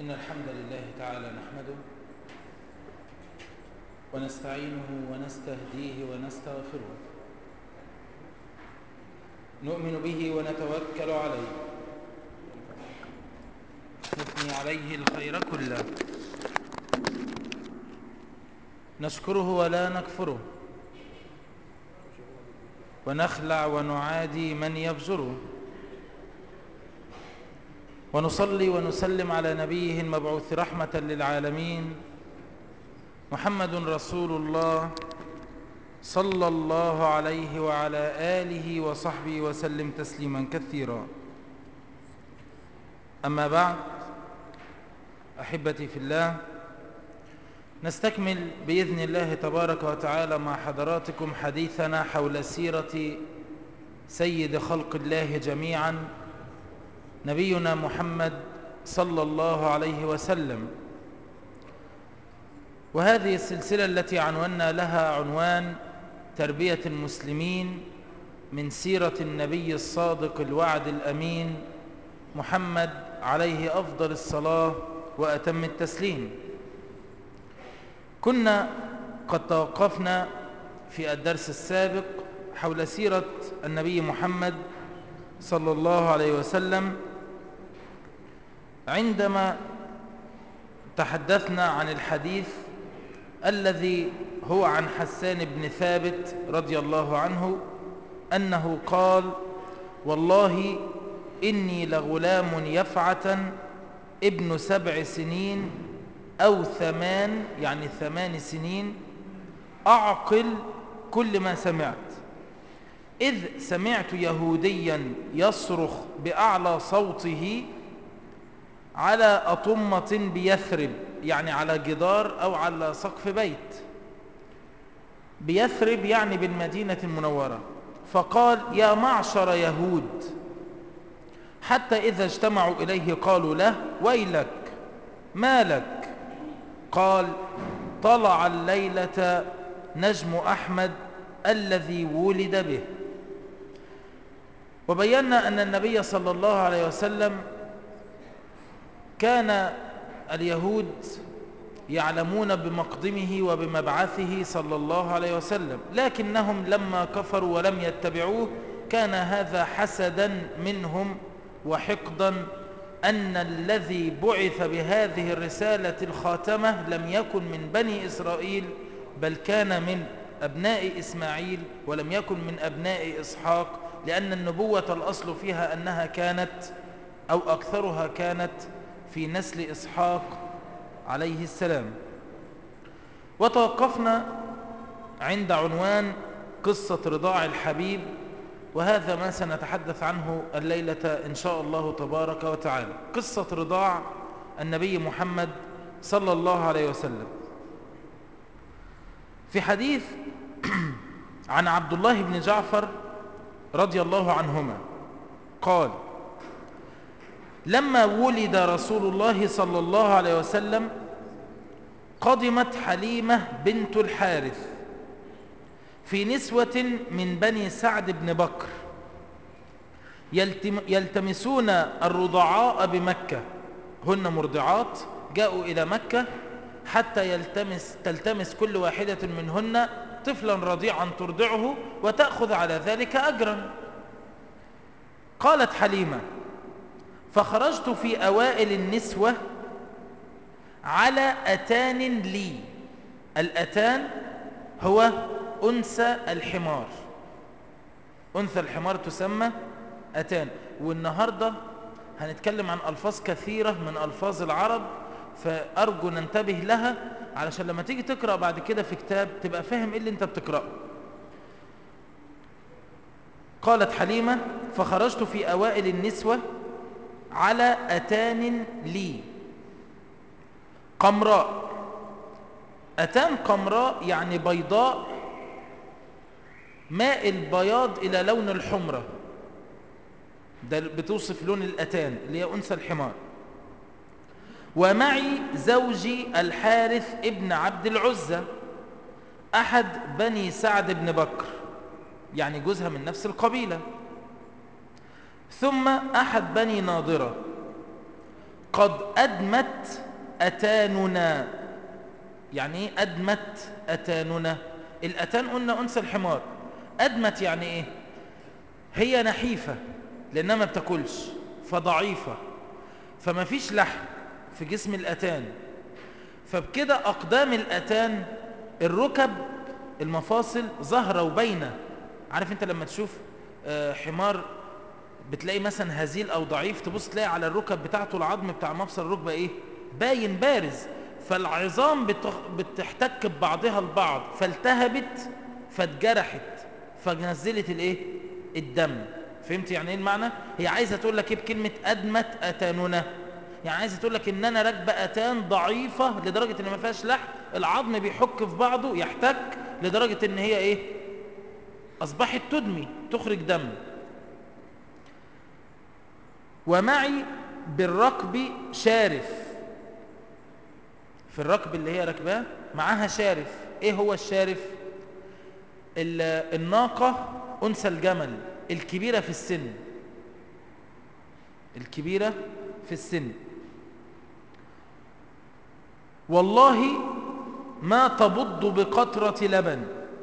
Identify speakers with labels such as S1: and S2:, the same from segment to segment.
S1: إن الحمد لله تعالى نحمده ونستعينه ونستهديه ونستغفره نؤمن به ونتوكل عليه نثني عليه الخير كله نشكره ولا نكفره ونخلع ونعادي من يفجره ونصلي ونسلم على نبيه المبعوث رحمة للعالمين محمد رسول الله صلى الله عليه وعلى آله وصحبه وسلم تسليما كثيرا أما بعد أحبتي في الله نستكمل بإذن الله تبارك وتعالى مع حضراتكم حديثنا حول سيرة سيد خلق الله جميعا نبينا محمد صلى الله عليه وسلم وهذه السلسلة التي عنونا لها عنوان تربية المسلمين من سيرة النبي الصادق الوعد الأمين محمد عليه أفضل الصلاة وأتم التسليم كنا قد توقفنا في الدرس السابق حول سيرة النبي محمد صلى الله عليه وسلم عندما تحدثنا عن الحديث الذي هو عن حسان بن ثابت رضي الله عنه أنه قال والله إني لغلام يفعة ابن سبع سنين أو ثمان يعني ثمان سنين أعقل كل ما سمعت إذ سمعت يهوديا يصرخ بأعلى صوته على أطمة بيثرب يعني على جدار أو على سقف بيت بيثرب يعني بالمدينة المنورة فقال يا معشر يهود حتى إذا اجتمعوا إليه قالوا له ويلك ما لك قال طلع الليلة نجم أحمد الذي ولد به وبينا أن النبي صلى الله عليه وسلم كان اليهود يعلمون بمقدمه وبمبعثه صلى الله عليه وسلم لكنهم لما كفروا ولم يتبعوه كان هذا حسدا منهم وحقدا أن الذي بعث بهذه الرسالة الخاتمة لم يكن من بني إسرائيل بل كان من أبناء إسماعيل ولم يكن من أبناء إسحاق لأن النبوة الأصل فيها أنها كانت أو أكثرها كانت في نسل إسحاق عليه السلام وتوقفنا عند عنوان قصة رضاع الحبيب وهذا ما سنتحدث عنه الليلة إن شاء الله تبارك وتعالى قصة رضاع النبي محمد صلى الله عليه وسلم في حديث عن عبد الله بن جعفر رضي الله عنهما قال لما ولد رسول الله صلى الله عليه وسلم قدمت حليمة بنت الحارث في نسوة من بني سعد بن بكر يلتم يلتمسون الرضعاء بمكة هن مرضعات جاءوا إلى مكة حتى يلتمس تلتمس كل واحدة منهن طفلا رضيعا ترضعه وتأخذ على ذلك أجرا قالت حليمة فخرجت في أوائل النسوة على أتان لي الأتان هو أنثى الحمار أنثى الحمار تسمى أتان والنهاردة هنتكلم عن ألفاظ كثيرة من ألفاظ العرب فأرجو ننتبه لها علشان لما تيجي تقرأ بعد كده في كتاب تبقى فاهم إيه اللي انت بتقرأه قالت حليمة فخرجت في أوائل النسوة على أتان لي قمراء أتان قمراء يعني بيضاء ماء البياض إلى لون الحمرة ده بتوصف لون الأتان اللي هي أنثى الحمار ومعي زوجي الحارث ابن عبد العزة أحد بني سعد بن بكر يعني جوزها من نفس القبيلة ثم أحد بني ناظرة قد أدمت أتاننا يعني ايه أدمت أتاننا الأتان قلنا أنثى الحمار أدمت يعني ايه هي نحيفة لأنها ما بتاكلش فضعيفة فما فيش لحم في جسم الأتان فبكده أقدام الأتان الركب المفاصل ظاهرة وبينة عارف انت لما تشوف آه، حمار بتلاقي مثلا هزيل او ضعيف تبص تلاقي على الركب بتاعته العظم بتاع مفصل الركبه ايه باين بارز فالعظام بتخ- بتحتك ببعضها البعض فالتهبت فاتجرحت فنزلت الايه الدم فهمت يعني ايه المعنى هي عايزه تقول لك ايه بكلمه ادمت اتاننا يعني عايزه تقول لك ان انا راكبه اتان ضعيفه لدرجه ان ما فيهاش لحم العظم بيحك في بعضه يحتك لدرجه ان هي ايه اصبحت تدمي تخرج دم ومعي بالركب شارف في الركب اللي هي راكباه معاها شارف ايه هو الشارف ال- الناقة أنثى الجمل الكبيرة في السن الكبيرة في السن والله ما تبض بقطرة لبن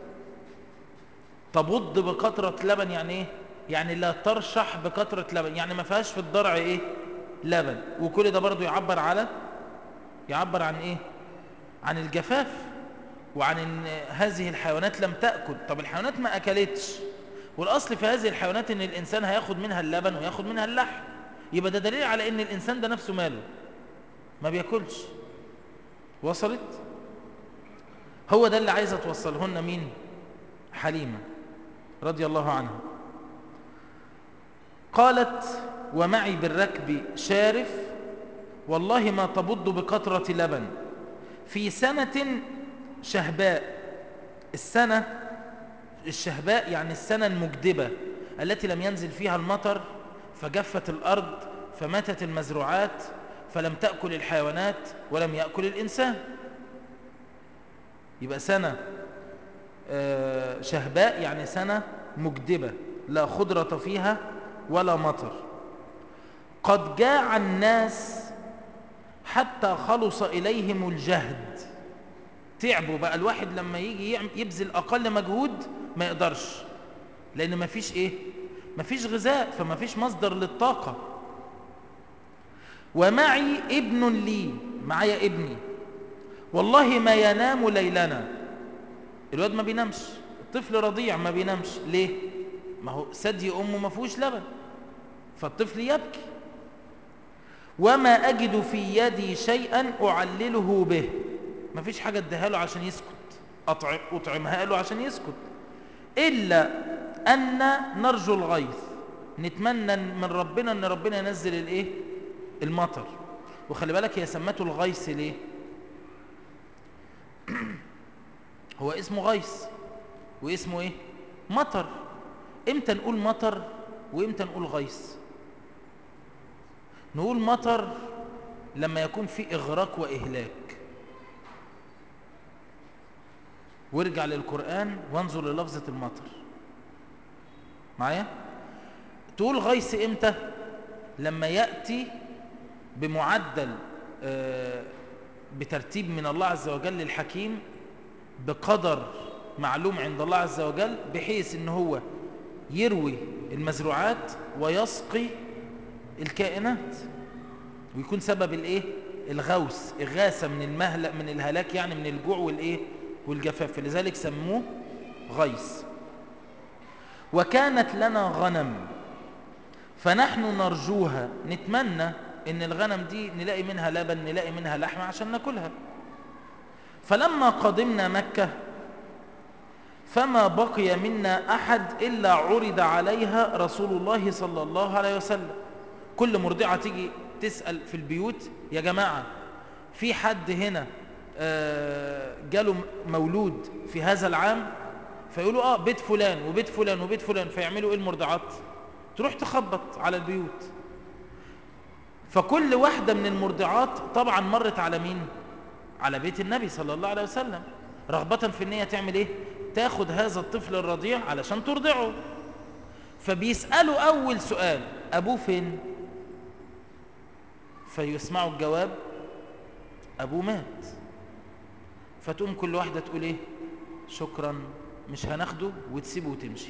S1: تبض بقطرة لبن يعني ايه يعني لا ترشح بقطرة لبن يعني ما فيهاش في الضرع ايه لبن وكل ده برضو يعبر على يعبر عن ايه عن الجفاف وعن ان هذه الحيوانات لم تأكل طب الحيوانات ما أكلتش والأصل في هذه الحيوانات ان الإنسان هياخد منها اللبن وياخد منها اللحم يبقى ده دليل على ان الإنسان ده نفسه ماله ما بياكلش وصلت هو ده اللي عايزة توصلهن مين حليمة رضي الله عنها قالت ومعي بالركب شارف والله ما تبض بقطرة لبن في سنة شهباء السنة الشهباء يعني السنة المجدبة التي لم ينزل فيها المطر فجفت الأرض فماتت المزروعات فلم تأكل الحيوانات ولم يأكل الإنسان يبقى سنة آه، شهباء يعني سنة مجدبة لا خضرة فيها ولا مطر قد جاع الناس حتى خلص إليهم الجهد تعبوا بقى الواحد لما يجي يعم- يبذل أقل مجهود ما يقدرش لأن ما فيش إيه ما فيش غذاء فما فيش مصدر للطاقة ومعي ابن لي معايا ابني والله ما ينام ليلنا الواد ما بينامش الطفل رضيع ما بينامش ليه ما هو ثدي امه ما فيهوش لبن فالطفل يبكي وما اجد في يدي شيئا اعلله به ما فيش حاجه اديها له عشان يسكت أطعم اطعمها له عشان يسكت الا ان نرجو الغيث نتمنى من ربنا ان ربنا ينزل الايه المطر وخلي بالك هي سمته الغيث ليه هو اسمه غيث واسمه ايه مطر امتى نقول مطر وامتى نقول غيث نقول مطر لما يكون في اغراق واهلاك وارجع للقرآن وانظر للفظة المطر معايا تقول غيث امتى لما يأتي بمعدل آه، بترتيب من الله عز وجل الحكيم بقدر معلوم عند الله عز وجل بحيث ان هو يروي المزروعات ويسقي الكائنات ويكون سبب الايه الغوث اغاثه من المهلك من الهلاك يعني من الجوع والايه والجفاف لذلك سموه غيث وكانت لنا غنم فنحن نرجوها نتمنى ان الغنم دي نلاقي منها لبن نلاقي منها لحم عشان ناكلها فلما قدمنا مكة فما بقي منا أحد إلا عرض عليها رسول الله صلى الله عليه وسلم كل مرضعة تيجي تسأل في البيوت يا جماعة في حد هنا آه، جاله مولود في هذا العام فيقولوا اه بيت فلان وبيت فلان وبيت فلان فيعملوا ايه المرضعات تروح تخبط على البيوت فكل واحدة من المرضعات طبعا مرت على مين على بيت النبي صلى الله عليه وسلم رغبة في النية تعمل ايه تاخد هذا الطفل الرضيع علشان ترضعه فبيسألوا أول سؤال أبوه فين فيسمعوا الجواب أبوه مات فتقوم كل واحدة تقول إيه شكرا مش هناخده وتسيبه وتمشي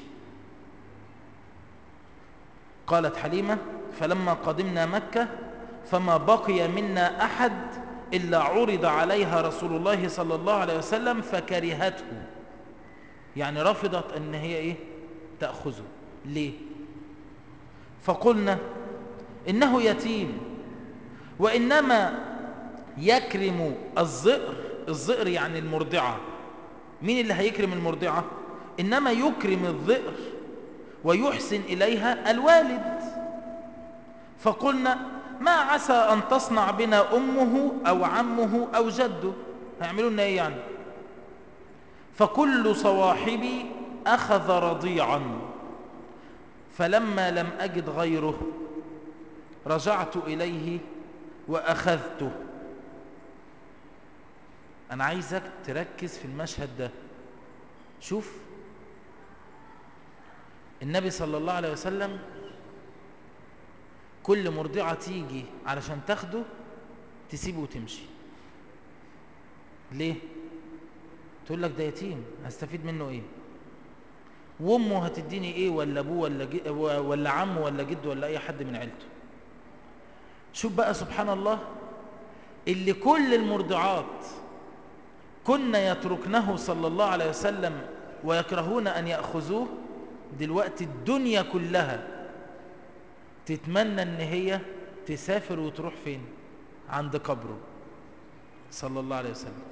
S1: قالت حليمة فلما قدمنا مكة فما بقي منا أحد إلا عرض عليها رسول الله صلى الله عليه وسلم فكرهته يعني رفضت أن هي إيه تأخذه ليه فقلنا إنه يتيم وإنما يكرم الزئر الزئر يعني المرضعة مين اللي هيكرم المرضعة إنما يكرم الذئر ويحسن إليها الوالد فقلنا ما عسى أن تصنع بنا أمه أو عمه أو جده هيعملوا لنا إيه يعني فكل صواحبي أخذ رضيعا فلما لم أجد غيره رجعت إليه وأخذته أنا عايزك تركز في المشهد ده شوف النبي صلى الله عليه وسلم كل مرضعة تيجي علشان تاخده تسيبه وتمشي ليه تقول لك ده يتيم هستفيد منه ايه وامه هتديني ايه ولا ابوه ولا جي ولا عمه ولا جده ولا اي حد من عيلته شوف بقى سبحان الله اللي كل المرضعات كنا يتركنه صلى الله عليه وسلم ويكرهون ان ياخذوه دلوقتي الدنيا كلها تتمنى ان هي تسافر وتروح فين عند قبره صلى الله عليه وسلم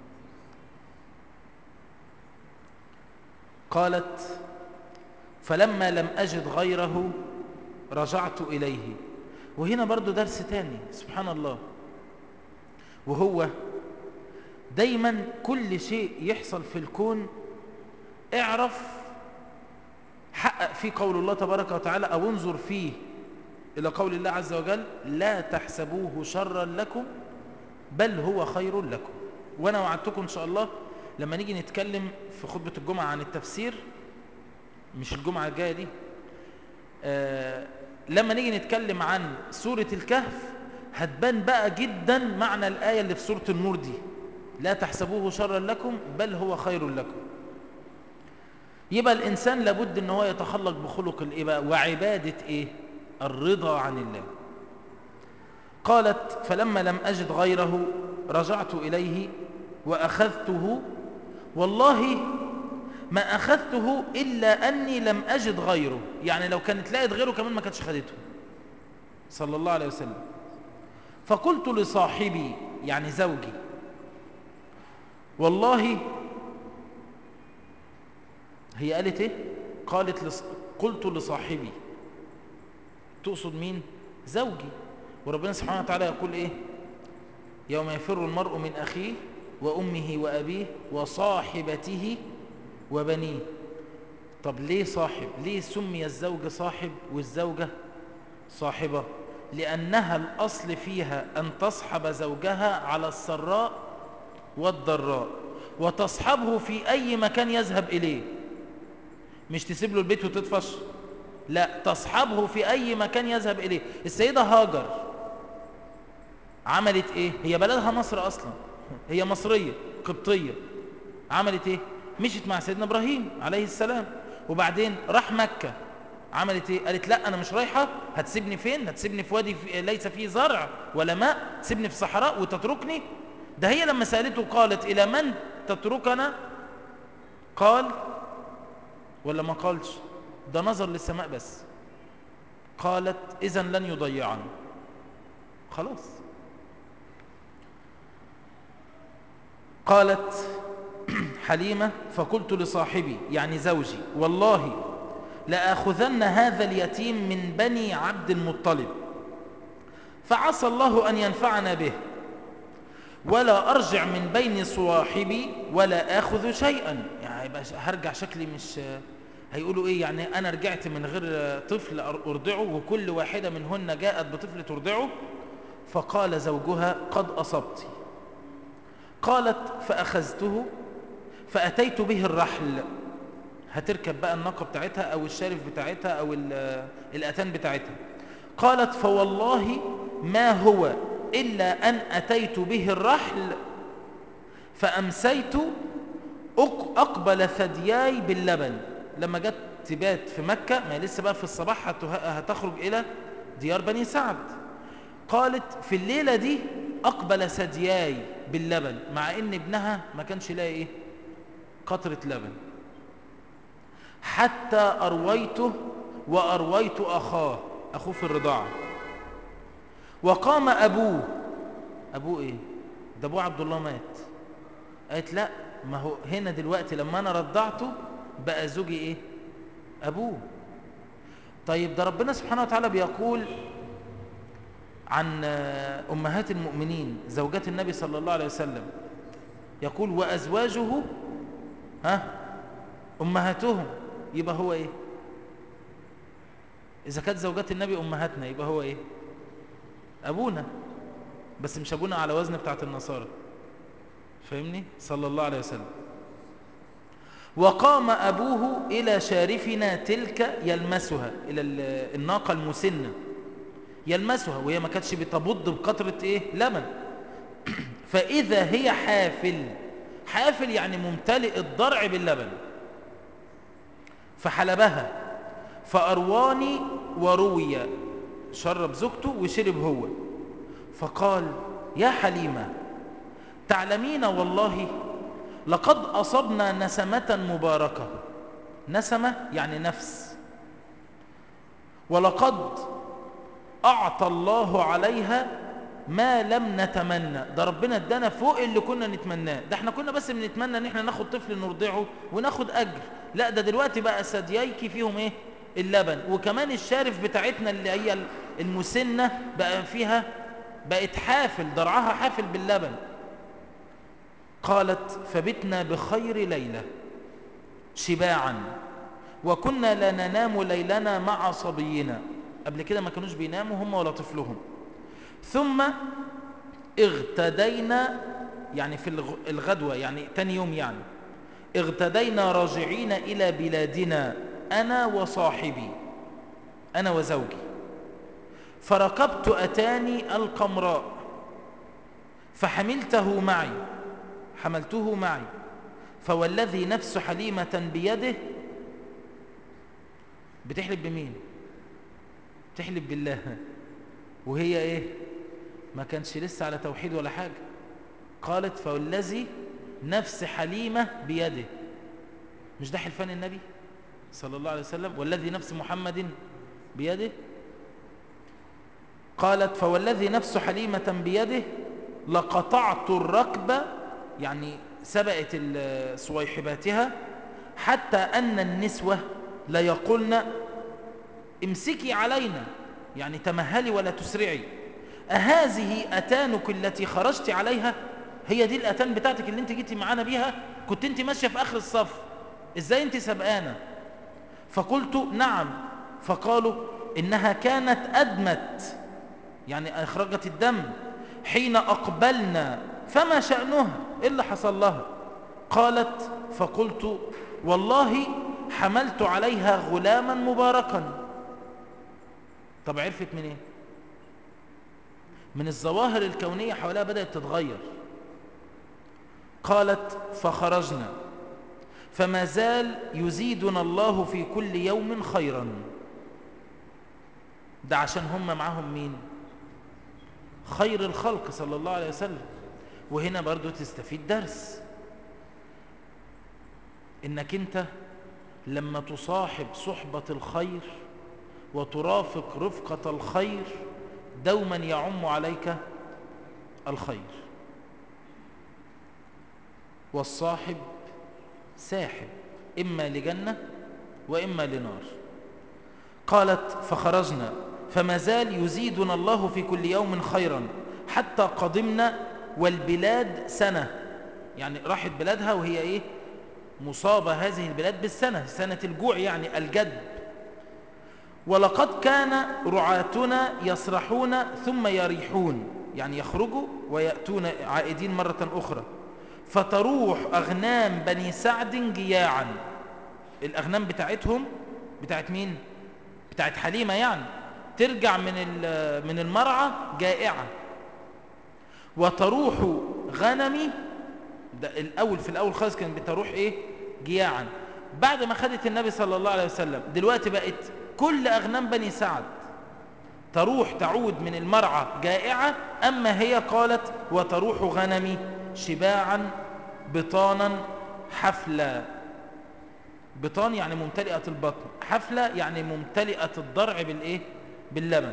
S1: قالت فلما لم أجد غيره رجعت إليه وهنا برضو درس تاني سبحان الله وهو دايما كل شيء يحصل في الكون اعرف حقق فيه قول الله تبارك وتعالى أو انظر فيه إلى قول الله عز وجل لا تحسبوه شرا لكم بل هو خير لكم وأنا وعدتكم إن شاء الله لما نيجي نتكلم في خطبة الجمعة عن التفسير مش الجمعة الجاية دي آه لما نيجي نتكلم عن سورة الكهف هتبان بقى جدا معنى الآية اللي في سورة النور دي لا تحسبوه شرا لكم بل هو خير لكم يبقى الإنسان لابد ان هو يتخلق بخلق الايه بقى وعبادة ايه الرضا عن الله قالت فلما لم أجد غيره رجعت إليه وأخذته والله ما أخذته إلا أني لم أجد غيره يعني لو كانت لقيت غيره كمان ما كانتش خدته صلى الله عليه وسلم فقلت لصاحبي يعني زوجي والله هي قالت ايه قالت لص... قلت لصاحبي تقصد مين زوجي وربنا سبحانه وتعالى يقول ايه يوم يفر المرء من أخيه وأمه وأبيه وصاحبته وبنيه طب ليه صاحب ليه سمي الزوج صاحب والزوجة صاحبة لأنها الأصل فيها أن تصحب زوجها على السراء والضراء وتصحبه في أي مكان يذهب إليه مش تسيب له البيت وتطفش لا تصحبه في أي مكان يذهب إليه السيدة هاجر عملت إيه هي بلدها مصر أصلا هي مصرية قبطية عملت إيه مشيت مع سيدنا إبراهيم عليه السلام وبعدين راح مكة عملت إيه قالت لا أنا مش رايحة هتسيبني فين هتسيبني في وادي في ليس فيه زرع ولا ماء تسيبني في صحراء وتتركني ده هي لما سألته قالت إلى من تتركنا قال ولا ما قالش ده نظر للسماء بس قالت إذا لن يضيعني خلاص قالت حليمة فقلت لصاحبي يعني زوجي والله لآخذن هذا اليتيم من بني عبد المطلب فعسى الله أن ينفعنا به ولا أرجع من بين صواحبي ولا آخذ شيئا يعني هرجع شكلي مش هيقولوا إيه يعني أنا رجعت من غير طفل أرضعه وكل واحدة منهن جاءت بطفل ترضعه فقال زوجها قد أصبت قالت فأخذته فأتيت به الرحل هتركب بقى الناقة بتاعتها أو الشارف بتاعتها أو الأتان بتاعتها قالت فوالله ما هو إلا أن أتيت به الرحل فأمسيت أقبل ثدياي باللبن لما جت تبات في مكة ما لسه بقى في الصباح هتخرج إلى ديار بني سعد قالت في الليلة دي أقبل ثدياي باللبن مع إن ابنها ما كانش لاقي إيه قطرة لبن حتى أرويته وأرويت أخاه أخوه في الرضاعة وقام أبوه أبوه إيه ده أبوه عبد الله مات قالت لا ما هو هنا دلوقتي لما أنا رضعته بقى زوجي إيه أبوه طيب ده ربنا سبحانه وتعالى بيقول عن أمهات المؤمنين زوجات النبي صلى الله عليه وسلم يقول وأزواجه ها أمهاتهم يبقى هو إيه إذا كانت زوجات النبي أمهاتنا يبقى هو إيه أبونا بس مش أبونا على وزن بتاعت النصارى فاهمني صلى الله عليه وسلم وقام أبوه إلى شارفنا تلك يلمسها إلى الناقة المسنة يلمسها وهي ما كانتش بتبض بقطرة إيه لبن فإذا هي حافل حافل يعني ممتلئ الضرع باللبن فحلبها فأرواني وروي شرب زوجته وشرب هو فقال يا حليمة تعلمين والله لقد أصبنا نسمة مباركة نسمة يعني نفس ولقد أعطى الله عليها ما لم نتمنى ده ربنا ادانا فوق اللي كنا نتمناه ده احنا كنا بس بنتمنى ان احنا ناخد طفل نرضعه وناخد اجر لا ده دلوقتي بقى ثدييكي فيهم ايه اللبن وكمان الشارف بتاعتنا اللي هي المسنة بقى فيها بقت حافل ضرعها حافل باللبن قالت فبتنا بخير ليلة شباعا وكنا لا ننام ليلنا مع صبينا قبل كده ما كانوش بيناموا هم ولا طفلهم ثم اغتدينا يعني في الغدوة يعني تاني يوم يعني اغتدينا راجعين إلى بلادنا أنا وصاحبي أنا وزوجي فركبت أتاني القمراء فحملته معي حملته معي فوالذي نفس حليمة بيده بتحلب بمين بتحلب بالله وهي ايه ما كانش لسه على توحيد ولا حاجة قالت فوالذي نفس حليمة بيده مش ده حلفان النبي صلى الله عليه وسلم والذي نفس محمد بيده قالت فوالذي نفس حليمة بيده لقطعت الركبة يعني سبقت صويحباتها حتى أن النسوة ليقولن امسكي علينا يعني تمهلي ولا تسرعي أهذه أتانك التي خرجت عليها هي دي الأتان بتاعتك اللي انت جيتي معانا بيها كنت انت ماشية في آخر الصف ازاي انت سبقانة فقلت نعم فقالوا إنها كانت أدمت يعني أخرجت الدم حين أقبلنا فما شأنها إيه اللي حصل لها قالت فقلت والله حملت عليها غلاما مباركا طب عرفت من ايه من الظواهر الكونية حواليها بدأت تتغير قالت فخرجنا فما زال يزيدنا الله في كل يوم خيرا ده عشان هم معاهم مين خير الخلق صلى الله عليه وسلم وهنا برضو تستفيد درس انك انت لما تصاحب صحبة الخير وترافق رفقة الخير دوما يعم عليك الخير والصاحب ساحب إما لجنة وإما لنار قالت فخرجنا فما زال يزيدنا الله في كل يوم خيرا حتى قدمنا والبلاد سنة يعني راحت بلادها وهي إيه مصابة هذه البلاد بالسنة سنة الجوع يعني الجد ولقد كان رعاتنا يسرحون ثم يريحون يعني يخرجوا ويأتون عائدين مرة أخرى فتروح أغنام بني سعد جياعا الأغنام بتاعتهم بتاعت مين؟ بتاعت حليمة يعني ترجع من من المرعى جائعة وتروح غنمي ده الأول في الأول خالص كان بتروح إيه جياعا بعد ما خدت النبي صلى الله عليه وسلم دلوقتي بقت كل أغنام بني سعد تروح تعود من المرعى جائعة أما هي قالت وتروح غنمي شباعا بطانا حفلا بطان يعني ممتلئة البطن حفلة يعني ممتلئة الضرع بالإيه؟ باللبن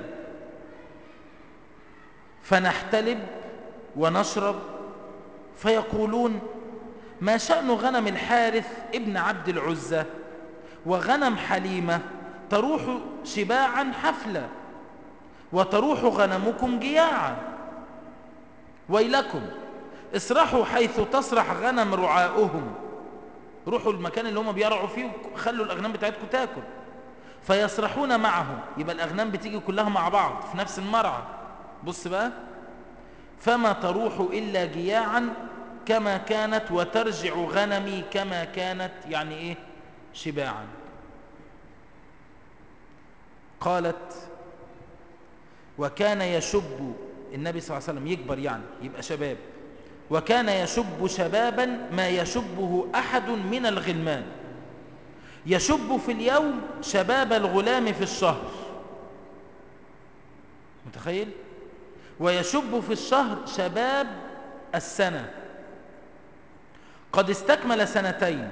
S1: فنحتلب ونشرب فيقولون ما شأن غنم الحارث ابن عبد العزة وغنم حليمة تروح شباعا حفلة وتروح غنمكم جياعا ويلكم اسرحوا حيث تسرح غنم رعاؤهم روحوا المكان اللي هم بيرعوا فيه وخلوا الأغنام بتاعتكم تاكل فيسرحون معهم يبقى الأغنام بتيجي كلها مع بعض في نفس المرعى بص بقى فما تروح إلا جياعا كما كانت وترجع غنمي كما كانت يعني إيه شباعا قالت وكان يشب النبي صلى الله عليه وسلم يكبر يعني يبقى شباب وكان يشب شبابا ما يشبه أحد من الغلمان يشب في اليوم شباب الغلام في الشهر متخيل ويشب في الشهر شباب السنة قد استكمل سنتين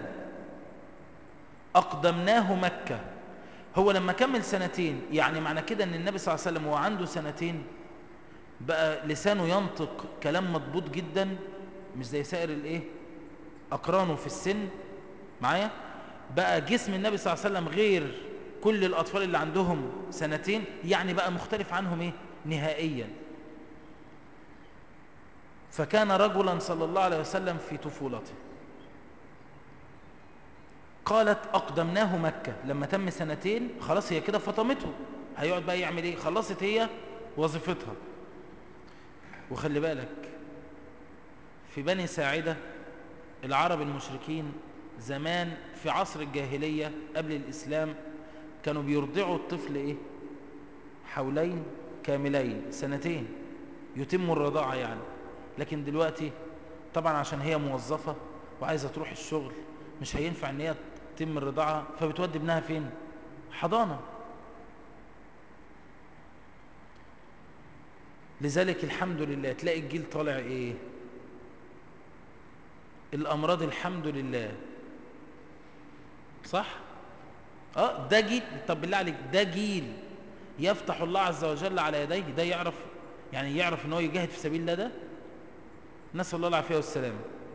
S1: أقدمناه مكة هو لما كمل سنتين يعني معنى كده أن النبي صلى الله عليه وسلم وهو عنده سنتين بقى لسانه ينطق كلام مضبوط جدا مش زي سائر الايه اقرانه في السن معايا بقى جسم النبي صلى الله عليه وسلم غير كل الاطفال اللي عندهم سنتين يعني بقى مختلف عنهم ايه نهائيا فكان رجلا صلى الله عليه وسلم في طفولته قالت أقدمناه مكة لما تم سنتين خلاص هي كده فطمته هيقعد بقى يعمل ايه خلصت هي وظيفتها وخلي بالك في بني ساعدة العرب المشركين زمان في عصر الجاهلية قبل الإسلام كانوا بيرضعوا الطفل إيه؟ حولين كاملين سنتين يتم الرضاعة يعني لكن دلوقتي طبعا عشان هي موظفة وعايزة تروح الشغل مش هينفع ان هي تتم الرضاعة فبتودي ابنها فين حضانة لذلك الحمد لله تلاقي الجيل طالع ايه الامراض الحمد لله صح اه ده جيل طب بالله عليك ده جيل يفتح الله عز وجل على يديه ده يعرف يعني يعرف ان هو يجاهد في سبيل الله ده نسال الله العافيه والسلامه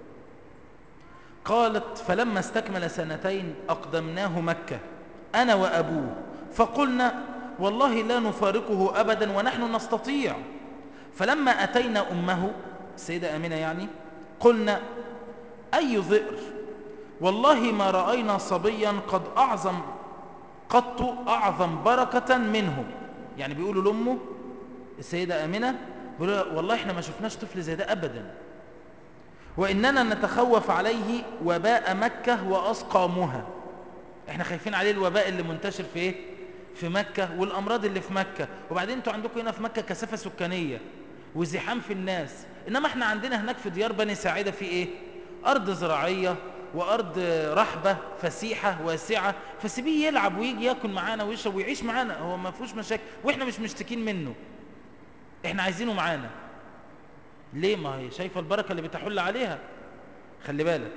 S1: قالت فلما استكمل سنتين اقدمناه مكه انا وابوه فقلنا والله لا نفارقه ابدا ونحن نستطيع فلما اتينا امه السيده امنه يعني قلنا اي ذئر والله ما راينا صبيا قد اعظم قط اعظم بركه منه يعني بيقولوا لامه السيده امنه بيقولوا والله احنا ما شفناش طفل زي ده ابدا واننا نتخوف عليه وباء مكه واسقامها احنا خايفين عليه الوباء اللي منتشر في ايه في مكه والامراض اللي في مكه وبعدين انتوا عندكم هنا في مكه كثافه سكانيه وزحام في الناس انما احنا عندنا هناك في ديار بني ساعده في ايه ارض زراعيه وارض رحبه فسيحه واسعه فسيبيه يلعب ويجي ياكل معانا ويشرب ويعيش معانا هو ما فيهوش مشاكل واحنا مش مشتكين منه احنا عايزينه معانا ليه ما هي شايفه البركه اللي بتحل عليها خلي بالك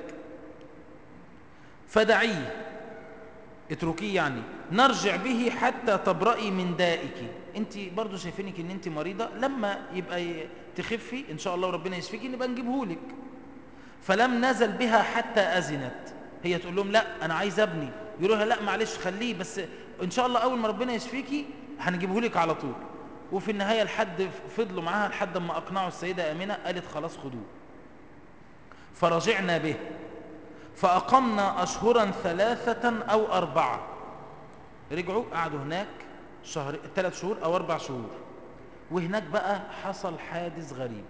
S1: فدعيه اتركيه يعني نرجع به حتى تبرئي من دائك انت برضو شايفينك ان انت مريضه لما يبقى تخفي ان شاء الله وربنا يشفيكي نبقى نجيبهولك فلم نزل بها حتى أذنت هي تقول لهم لا أنا عايز أبني يقولوا لها لا معلش خليه بس إن شاء الله أول ما ربنا يشفيكي هنجيبه لك على طول وفي النهاية لحد فضلوا معاها لحد ما أقنعوا السيدة أمينة قالت خلاص خدوه فرجعنا به فأقمنا أشهرا ثلاثة أو أربعة رجعوا قعدوا هناك شهر ثلاث شهور أو أربع شهور وهناك بقى حصل حادث غريب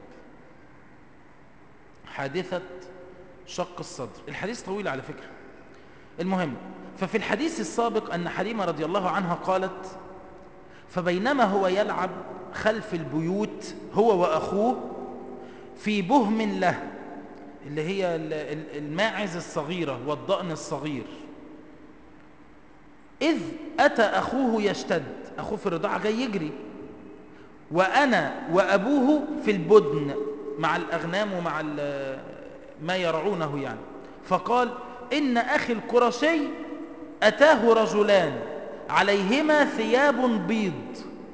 S1: حادثة شق الصدر الحديث طويل على فكرة المهم ففي الحديث السابق أن حليمة رضي الله عنها قالت فبينما هو يلعب خلف البيوت هو وأخوه في بهم له اللي هي الماعز الصغيرة والضأن الصغير إذ أتى أخوه يشتد أخوه في الرضاعة جاي يجري وأنا وأبوه في البدن مع الأغنام ومع ما يرعونه يعني فقال إن أخي القرشي أتاه رجلان عليهما ثياب بيض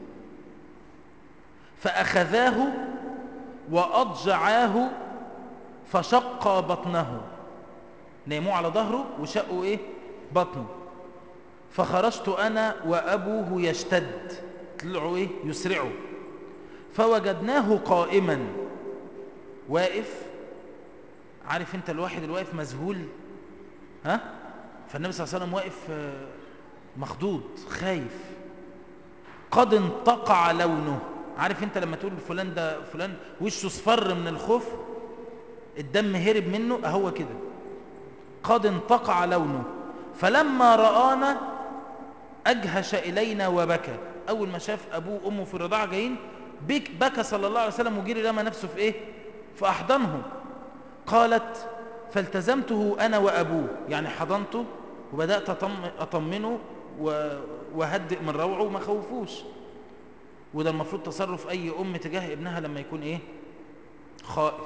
S1: فأخذاه وأضجعاه فشق بطنه نيموا على ظهره وشقوا إيه بطنه فخرجت أنا وأبوه يشتد طلعوا إيه يسرعوا فوجدناه قائما واقف عارف انت الواحد اللي واقف مذهول ها فالنبي صلى الله عليه وسلم واقف مخضوض خايف قد انتقع لونه عارف انت لما تقول فلان ده فلان وشه اصفر من الخوف الدم هرب منه اهو كده قد انتقع لونه فلما رآنا أجهش إلينا وبكى أول ما شاف أبوه وأمه في الرضاعة جايين بك بكى صلى الله عليه وسلم وجري رمى نفسه في إيه في أحضانهم قالت فالتزمته أنا وأبوه يعني حضنته وبدأت أطمنه وهدئ من روعه وما خوفوش وده المفروض تصرف أي أم تجاه ابنها لما يكون إيه خائف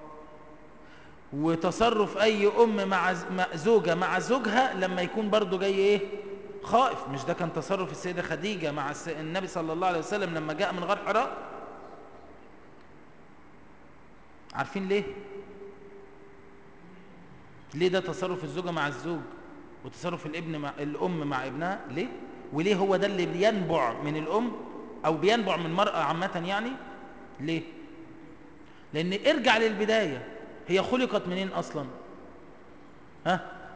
S1: وتصرف أي أم مع زوجة مع زوجها لما يكون برضو جاي إيه خائف مش ده كان تصرف السيدة خديجة مع النبي صلى الله عليه وسلم لما جاء من غار حراء عارفين ليه ليه ده تصرف الزوجة مع الزوج وتصرف الابن مع الأم مع ابنها ليه وليه هو ده اللي بينبع من الأم أو بينبع من المرأة عامة يعني ليه لأن ارجع للبداية هي خلقت منين أصلا ها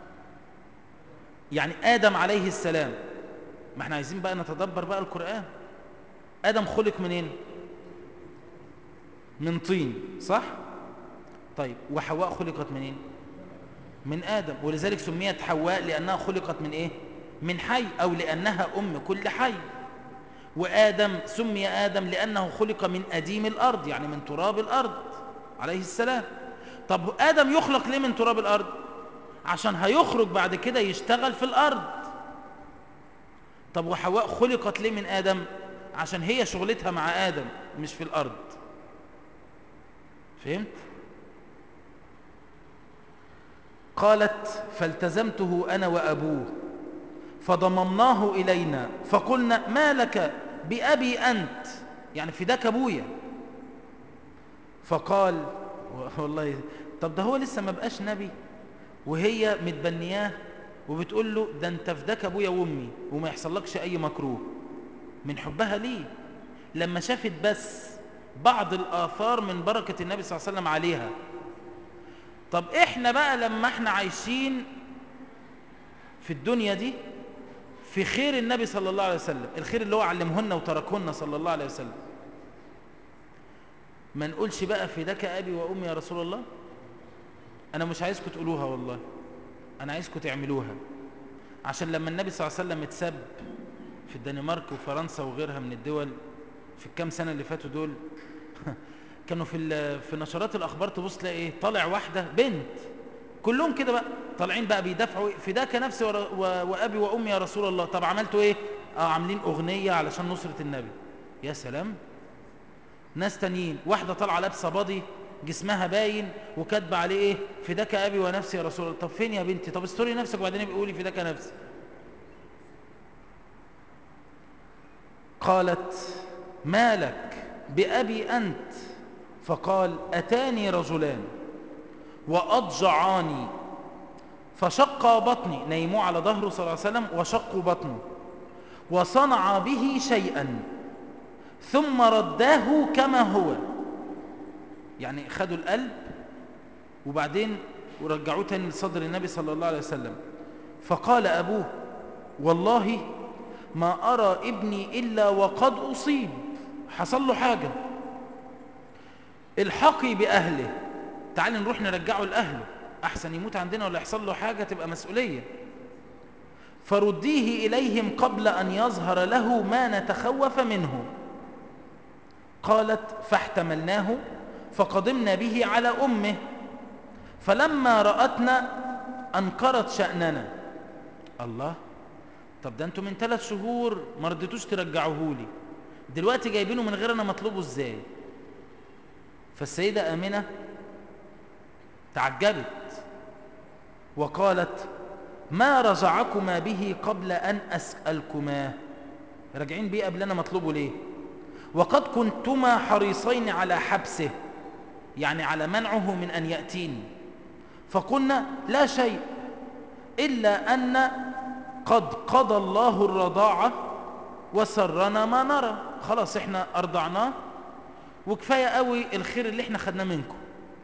S1: يعني آدم عليه السلام ما احنا عايزين بقى نتدبر بقى القرآن آدم خلق منين من طين صح طيب وحواء خلقت منين من آدم ولذلك سميت حواء لأنها خلقت من إيه من حي أو لأنها أم كل حي وآدم سمي آدم لأنه خلق من أديم الأرض يعني من تراب الأرض عليه السلام طب آدم يخلق ليه من تراب الأرض عشان هيخرج بعد كده يشتغل في الأرض طب وحواء خلقت ليه من آدم عشان هي شغلتها مع آدم مش في الأرض فهمت قالت فالتزمته أنا وأبوه فضممناه إلينا فقلنا ما لك بأبي أنت يعني فداك أبويا فقال والله طب ده هو لسه ما بقاش نبي وهي متبنياه وبتقول له ده انت فداك ابويا وامي وما يحصلكش اي مكروه من حبها ليه لما شافت بس بعض الاثار من بركه النبي صلى الله عليه وسلم عليها طب احنا بقى لما احنا عايشين في الدنيا دي في خير النبي صلى الله عليه وسلم الخير اللي هو علمهن وتركهن صلى الله عليه وسلم ما نقولش بقى فداك ابي وامي يا رسول الله انا مش عايزكم تقولوها والله انا عايزكم تعملوها عشان لما النبي صلى الله عليه وسلم اتسب في الدنمارك وفرنسا وغيرها من الدول في الكام سنه اللي فاتوا دول كانوا في في نشرات الاخبار تبص تلاقي ايه طالع واحده بنت كلهم كده بقى طالعين بقى بيدافعوا فداك نفسي وابي وامي يا رسول الله طب عملتوا ايه اه عاملين اغنيه علشان نصره النبي يا سلام ناس تانيين واحده طالعه لابسه باضي جسمها باين وكاتبه عليه ايه فداك ابي ونفسي يا رسول الله طب فين يا بنتي طب استوري نفسك وبعدين بيقولي فداك نفسي قالت ما لك بأبي أنت فقال أتاني رجلان وأضجعاني فشق بطني نيموا على ظهره صلى الله عليه وسلم وشقوا بطنه وصنع به شيئا ثم رداه كما هو يعني خدوا القلب وبعدين ورجعوه تاني لصدر النبي صلى الله عليه وسلم فقال أبوه والله ما أرى ابني إلا وقد أصيب حصل له حاجة الحقي بأهله تعال نروح نرجعه لأهله أحسن يموت عندنا ولا يحصل له حاجة تبقى مسؤولية فرديه إليهم قبل أن يظهر له ما نتخوف منه قالت فاحتملناه فقدمنا به على أمه فلما رأتنا أنكرت شأننا الله طب ده انتوا من ثلاث شهور ما رضيتوش ترجعوه لي دلوقتي جايبينه من غير انا مطلوبه ازاي فالسيدة آمنة تعجبت وقالت ما رجعكما به قبل أن أسألكما راجعين بيه قبل أنا مطلوبه ليه وقد كنتما حريصين على حبسه يعني على منعه من أن يأتيني فقلنا لا شيء إلا أن قد قضى الله الرضاعة وسرنا ما نرى خلاص احنا أرضعناه وكفاية قوي الخير اللي احنا خدناه منكم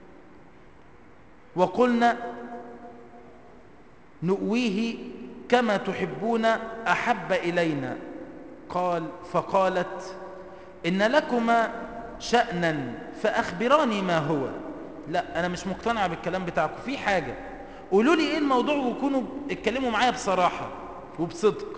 S1: وقلنا نؤويه كما تحبون أحب إلينا قال فقالت إن لكما شأنا فأخبراني ما هو لا أنا مش مقتنع بالكلام بتاعكم في حاجة قولوا لي إيه الموضوع وكونوا اتكلموا معايا بصراحة وبصدق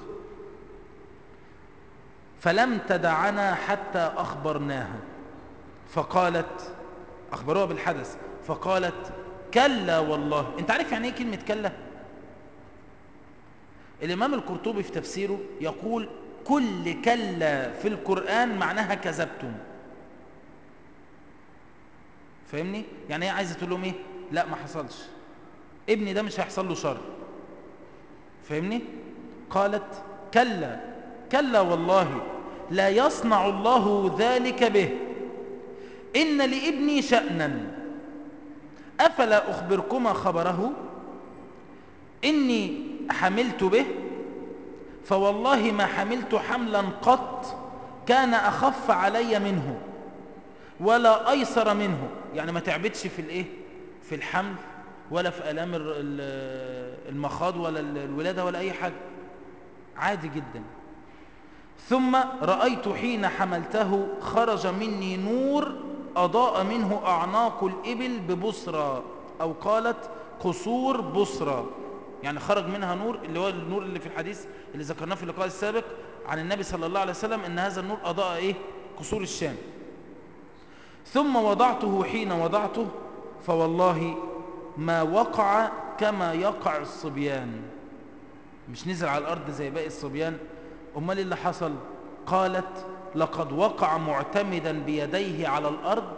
S1: فلم تدعنا حتى أخبرناها فقالت أخبروها بالحدث فقالت كلا والله انت عارف يعني ايه كلمة كلا الإمام القرطبي في تفسيره يقول كل كلا في القرآن معناها كذبتم فاهمني يعني هي عايزة تقول لهم ايه لا ما حصلش ابني ده مش هيحصل له شر فاهمني قالت كلا كلا والله لا يصنع الله ذلك به إن لابني شأنا أفلا أخبركما خبره إني حملت به فوالله ما حملت حملا قط كان أخف علي منه ولا أيسر منه يعني ما تعبتش في الإيه في الحمل ولا في ألام المخاض ولا الولادة ولا أي حاجة عادي جدا ثم رأيت حين حملته خرج مني نور أضاء منه أعناق الإبل ببصرى أو قالت قصور بصرى يعني خرج منها نور اللي هو النور اللي في الحديث اللي ذكرناه في اللقاء السابق عن النبي صلى الله عليه وسلم ان هذا النور أضاء إيه قصور الشام ثم وضعته حين وضعته فوالله ما وقع كما يقع الصبيان مش نزل على الأرض زي باقي الصبيان أمال اللي حصل قالت لقد وقع معتمدا بيديه على الأرض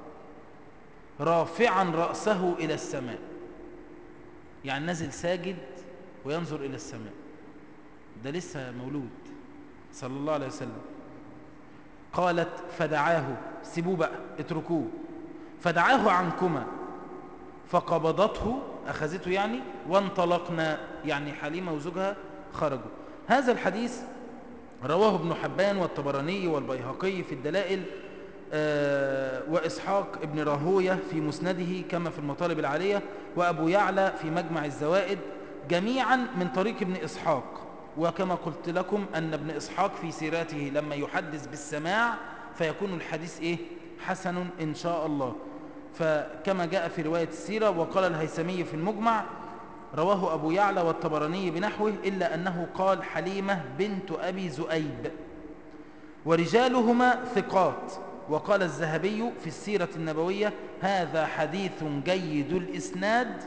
S1: رافعا رأسه إلى السماء يعني نزل ساجد وينظر إلى السماء ده لسه مولود صلى الله عليه وسلم قالت فدعاه سيبوه بقى اتركوه فدعاه عنكما فقبضته أخذته يعني وانطلقنا يعني حليمة وزوجها خرجوا هذا الحديث رواه ابن حبان والطبراني والبيهقي في الدلائل آه وإسحاق ابن راهوية في مسنده كما في المطالب العالية وأبو يعلى في مجمع الزوائد جميعا من طريق ابن إسحاق وكما قلت لكم أن ابن إسحاق في سيراته لما يحدث بالسماع فيكون الحديث إيه؟ حسن إن شاء الله فكما جاء في رواية السيرة وقال الهيثمي في المجمع رواه أبو يعلى والطبراني بنحوه إلا أنه قال حليمة بنت أبي زؤيب ورجالهما ثقات وقال الذهبي في السيرة النبوية هذا حديث جيد الإسناد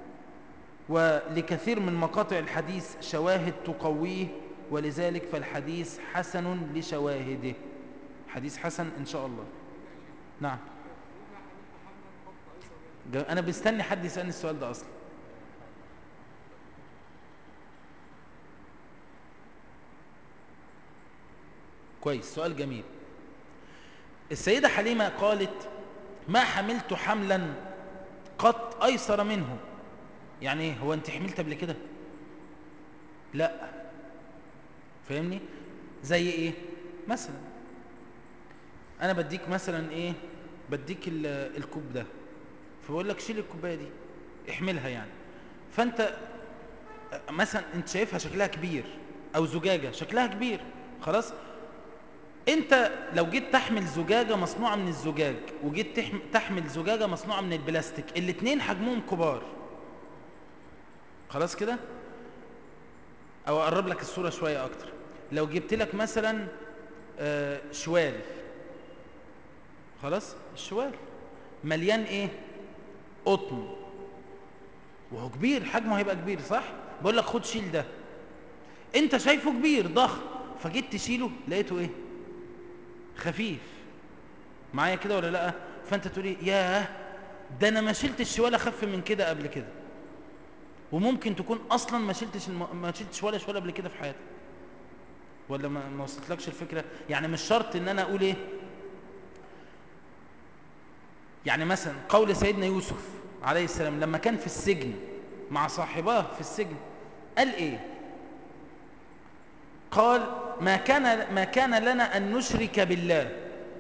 S1: ولكثير من مقاطع الحديث شواهد تقويه ولذلك فالحديث حسن لشواهده حديث حسن إن شاء الله نعم أنا بستني حد يسألني السؤال ده أصلا كويس سؤال جميل السيدة حليمة قالت ما حملت حملا قط أيسر منه يعني ايه هو انت حملت قبل كده لا فاهمني زي ايه مثلا انا بديك مثلا ايه بديك الكوب ده فبقول لك شيل الكوبايه دي احملها يعني فانت مثلا انت شايفها شكلها كبير او زجاجه شكلها كبير خلاص انت لو جيت تحمل زجاجه مصنوعه من الزجاج وجيت تحمل زجاجه مصنوعه من البلاستيك الاثنين حجمهم كبار خلاص كده او اقرب لك الصوره شويه اكتر لو جبت لك مثلا شوال خلاص الشوال مليان ايه قطن وهو كبير حجمه هيبقى كبير صح بقول لك خد شيل ده انت شايفه كبير ضخم فجيت تشيله لقيته ايه خفيف معايا كده ولا لا فانت تقول ايه ياه ده انا ما شلتش ولا خف من كده قبل كده وممكن تكون اصلا ما شلتش الم... ما شلتش ولا شويه قبل كده في حياتك ولا ما, ما وصلتلكش الفكره يعني مش شرط ان انا اقول ايه يعني مثلا قول سيدنا يوسف عليه السلام لما كان في السجن مع صاحباه في السجن قال ايه قال ما كان ما كان لنا ان نشرك بالله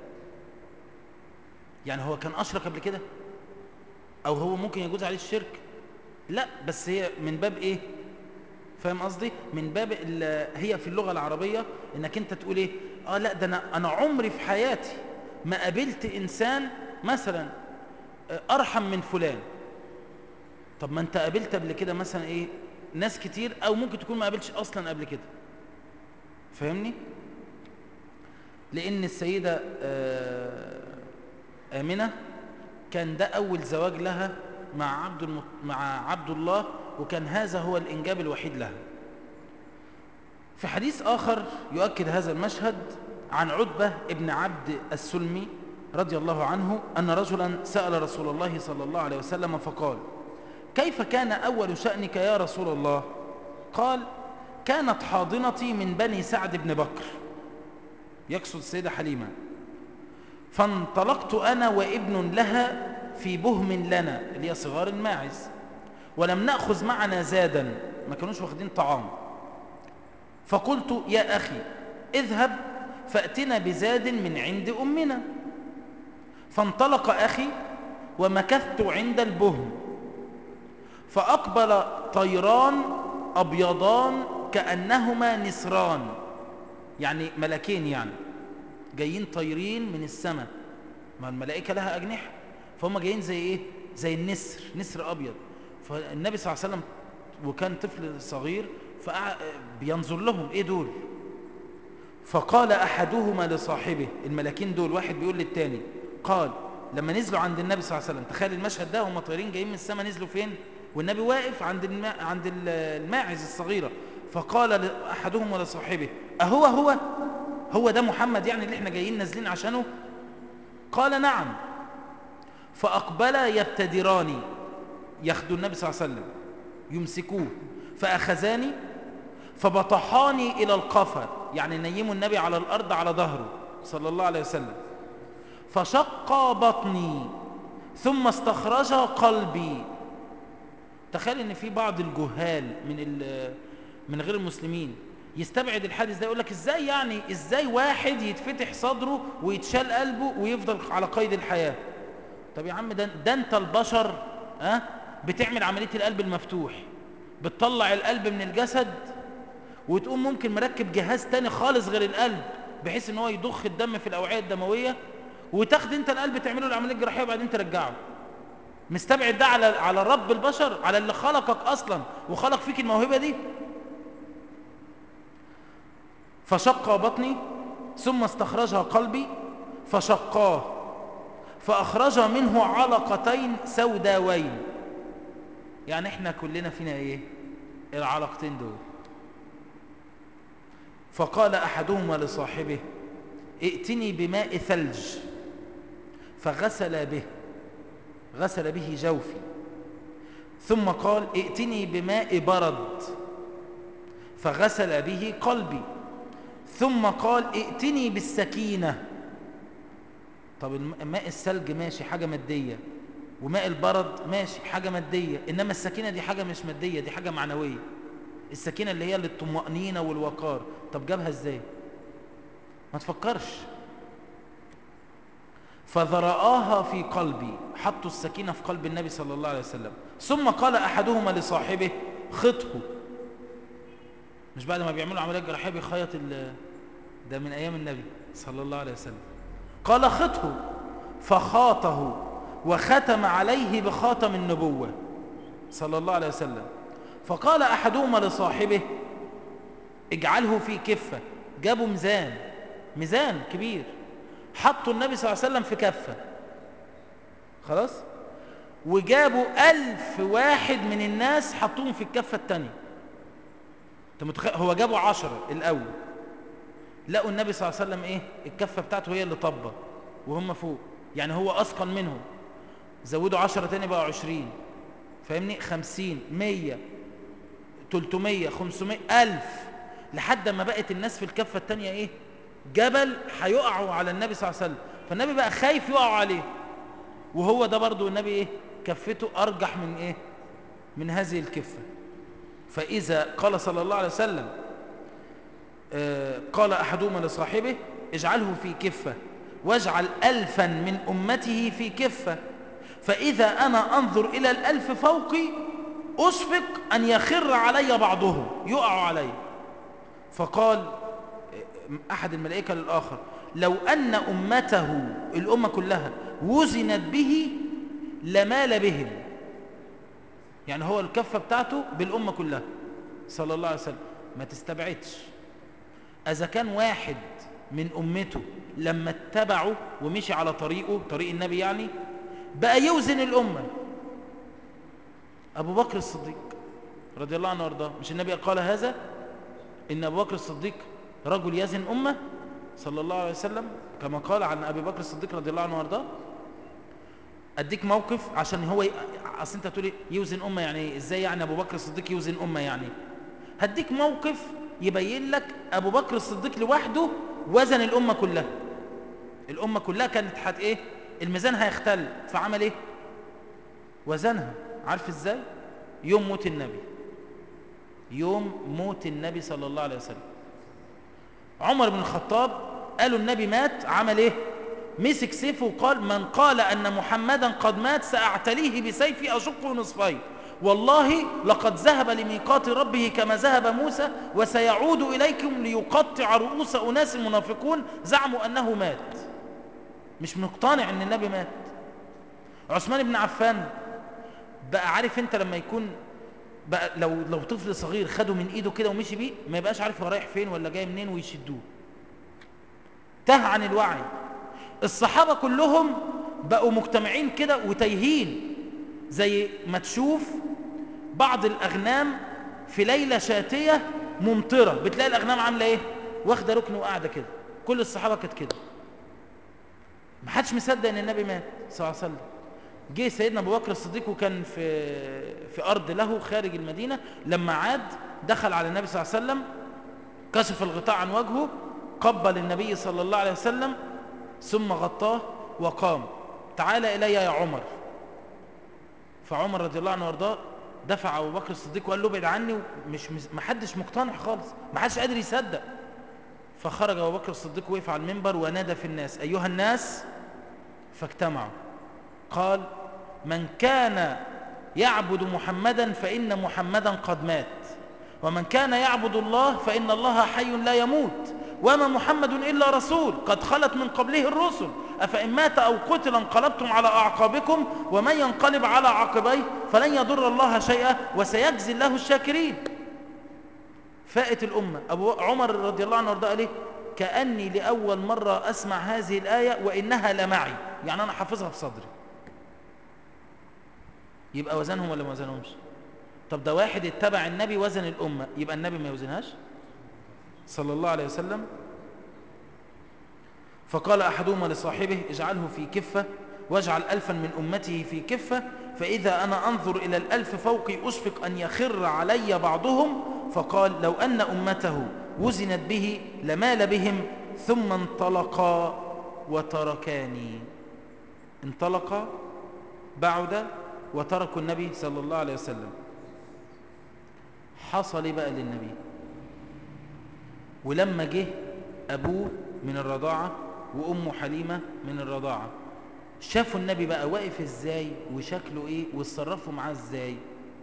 S1: يعني هو كان اشرك قبل كده او هو ممكن يجوز عليه الشرك لا بس هي من باب ايه فاهم قصدي من باب هي في اللغه العربيه انك انت تقول ايه اه لا ده انا انا عمري في حياتي ما قابلت انسان مثلا ارحم من فلان طب ما انت قابلت قبل كده مثلا ايه ناس كتير او ممكن تكون ما قابلتش اصلا قبل كده فاهمني لان السيده امنه كان ده اول زواج لها مع عبد المط... مع عبد الله وكان هذا هو الانجاب الوحيد لها في حديث اخر يؤكد هذا المشهد عن عتبه ابن عبد السلمي رضي الله عنه ان رجلا سال رسول الله صلى الله عليه وسلم فقال كيف كان اول شانك يا رسول الله قال كانت حاضنتي من بني سعد بن بكر يقصد السيده حليمه فانطلقت انا وابن لها في بهم لنا اللي هي صغار الماعز ولم ناخذ معنا زادا ما كانوش واخدين طعام فقلت يا اخي اذهب فاتنا بزاد من عند امنا فانطلق اخي ومكثت عند البهم فاقبل طيران ابيضان كانهما نسران يعني ملكين يعني جايين طايرين من السماء ما الملائكه لها اجنحه فهم جايين زي ايه زي النسر نسر ابيض فالنبي صلى الله عليه وسلم وكان طفل صغير فبينظر لهم ايه دول فقال احدهما لصاحبه الملاكين دول واحد بيقول للتاني قال لما نزلوا عند النبي صلى الله عليه وسلم تخيل المشهد ده هم طايرين جايين من السماء نزلوا فين والنبي واقف عند الماء عند الماعز الصغيره فقال احدهما لصاحبه اهو هو هو ده محمد يعني اللي احنا جايين نازلين عشانه قال نعم فأقبلا يبتدراني ياخدوا النبي صلى الله عليه وسلم يمسكوه فأخذاني فبطحاني إلى القفا يعني نيموا النبي على الأرض على ظهره صلى الله عليه وسلم فشق بطني ثم استخرج قلبي تخيل ان في بعض الجهال من من غير المسلمين يستبعد الحادث ده يقول لك ازاي يعني ازاي واحد يتفتح صدره ويتشال قلبه ويفضل على قيد الحياه طب يا عم ده, ده انت البشر ها أه؟ بتعمل عمليه القلب المفتوح بتطلع القلب من الجسد وتقوم ممكن مركب جهاز تاني خالص غير القلب بحيث ان هو يضخ الدم في الاوعيه الدمويه وتاخد انت القلب تعمله العمليه الجراحيه وبعدين ترجعه مستبعد ده على على رب البشر على اللي خلقك اصلا وخلق فيك الموهبه دي فشق بطني ثم استخرجها قلبي فشقاه فأخرج منه علقتين سوداوين يعني احنا كلنا فينا ايه العلقتين دول فقال أحدهما لصاحبه ائتني بماء ثلج فغسل به غسل به جوفي ثم قال ائتني بماء برد فغسل به قلبي ثم قال ائتني بالسكينة طب ماء الثلج ماشي حاجة مادية وماء البرد ماشي حاجة مادية إنما السكينة دي حاجة مش مادية دي حاجة معنوية السكينة اللي هي للطمأنينة والوقار طب جابها ازاي ما تفكرش فذرآها في قلبي حطوا السكينة في قلب النبي صلى الله عليه وسلم ثم قال أحدهما لصاحبه خطه مش بعد ما بيعملوا عملية جراحية بيخيط ده من أيام النبي صلى الله عليه وسلم قال خطه فخاطه وختم عليه بخاتم النبوة صلى الله عليه وسلم فقال أحدهما لصاحبه اجعله في كفة جابوا ميزان ميزان كبير حطوا النبي صلى الله عليه وسلم في كفة خلاص وجابوا ألف واحد من الناس حطوهم في الكفة التانية انت متخيل هو جابوا عشرة الأول لقوا النبي صلى الله عليه وسلم ايه الكفة بتاعته هي اللي طبة وهم فوق يعني هو أثقل منهم زودوا عشرة تاني بقوا عشرين فاهمني خمسين مية تلتمية خمسمية ألف لحد ما بقت الناس في الكفة التانية ايه جبل هيقعوا على النبي صلى الله عليه وسلم فالنبي بقى خايف يقعوا عليه وهو ده برضو النبي ايه كفته ارجح من ايه من هذه الكفة فاذا قال صلى الله عليه وسلم آه قال احدهما لصاحبه اجعله في كفة واجعل الفا من امته في كفة فاذا انا انظر الى الالف فوقي اشفق ان يخر علي بعضهم يقع علي فقال احد الملائكة للاخر لو ان امته الامة كلها وزنت به لمال بهم يعني هو الكفة بتاعته بالأمة كلها صلى الله عليه وسلم ما تستبعدش إذا كان واحد من أمته لما اتبعوا ومشي على طريقه طريق النبي يعني بقى يوزن الأمة أبو بكر الصديق رضي الله عنه وارضاه مش النبي قال هذا إن أبو بكر الصديق رجل يزن أمة صلى الله عليه وسلم كما قال عن أبي بكر الصديق رضي الله عنه وارضاه اديك موقف عشان هو ي... اصل انت تقولي يوزن امه يعني ازاي يعني ابو بكر الصديق يوزن امه يعني هديك موقف يبين لك ابو بكر الصديق لوحده وزن الامه كلها الامه كلها كانت حت ايه الميزان هيختل فعمل ايه وزنها عارف ازاي يوم موت النبي يوم موت النبي صلى الله عليه وسلم عمر بن الخطاب قالوا النبي مات عمل ايه مسك سيفه وقال من قال أن محمدا قد مات سأعتليه بسيفي أشقه نصفين والله لقد ذهب لميقات ربه كما ذهب موسى وسيعود إليكم ليقطع رؤوس أناس منافقون زعموا أنه مات مش مقتنع أن النبي مات عثمان بن عفان بقى عارف انت لما يكون بقى لو لو طفل صغير خده من ايده كده ومشي بيه ما يبقاش عارف هو رايح فين ولا جاي منين ويشدوه تاه عن الوعي الصحابة كلهم بقوا مجتمعين كده وتايهين زي ما تشوف بعض الأغنام في ليلة شاتية ممطرة بتلاقي الأغنام عاملة إيه؟ واخدة ركن وقاعدة كده كل الصحابة كانت كده ما حدش مصدق إن النبي مات صلى الله عليه وسلم جه سيدنا أبو بكر الصديق وكان في في أرض له خارج المدينة لما عاد دخل على النبي صلى الله عليه وسلم كشف الغطاء عن وجهه قبل النبي صلى الله عليه وسلم ثم غطاه وقام تعال إلي يا عمر فعمر رضي الله عنه وارضاه دفع أبو بكر الصديق وقال له ابعد عني مش ما حدش مقتنع خالص ما حدش قادر يصدق فخرج أبو بكر الصديق وقف على المنبر ونادى في الناس أيها الناس فاجتمعوا قال من كان يعبد محمدا فإن محمدا قد مات ومن كان يعبد الله فإن الله حي لا يموت وما محمد إلا رسول قد خلت من قبله الرسل أفإن مات أو قتل انقلبتم على أعقابكم ومن ينقلب على عقبيه فلن يضر الله شيئا وسيجزي الله الشاكرين فائت الأمة أبو عمر رضي الله عنه وارضاه عليه كأني لأول مرة أسمع هذه الآية وإنها لمعي يعني أنا حافظها في صدري يبقى وزنهم ولا ما وزنهمش طب ده واحد اتبع النبي وزن الأمة يبقى النبي ما يوزنهاش صلى الله عليه وسلم فقال أحدهما لصاحبه اجعله في كفة واجعل ألفا من أمته في كفة فإذا أنا أنظر إلى الألف فوقي أشفق أن يخر علي بعضهم فقال لو أن أمته وزنت به لمال بهم ثم انطلقا وتركاني انطلقا بعد وتركوا النبي صلى الله عليه وسلم حصل بقى للنبي ولما جه أبوه من الرضاعة وأمه حليمة من الرضاعة شافوا النبي بقى واقف ازاي وشكله ايه واتصرفوا معاه ازاي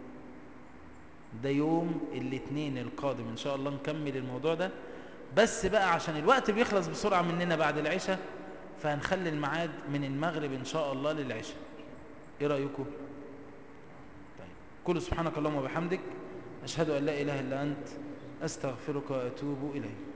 S1: ده يوم الاثنين القادم ان شاء الله نكمل الموضوع ده بس بقى عشان الوقت بيخلص بسرعة مننا بعد العشاء فهنخلي الميعاد من المغرب ان شاء الله للعشاء ايه رأيكم طيب كل سبحانك اللهم وبحمدك أشهد أن لا إله إلا أنت أستغفرك وأتوب إليك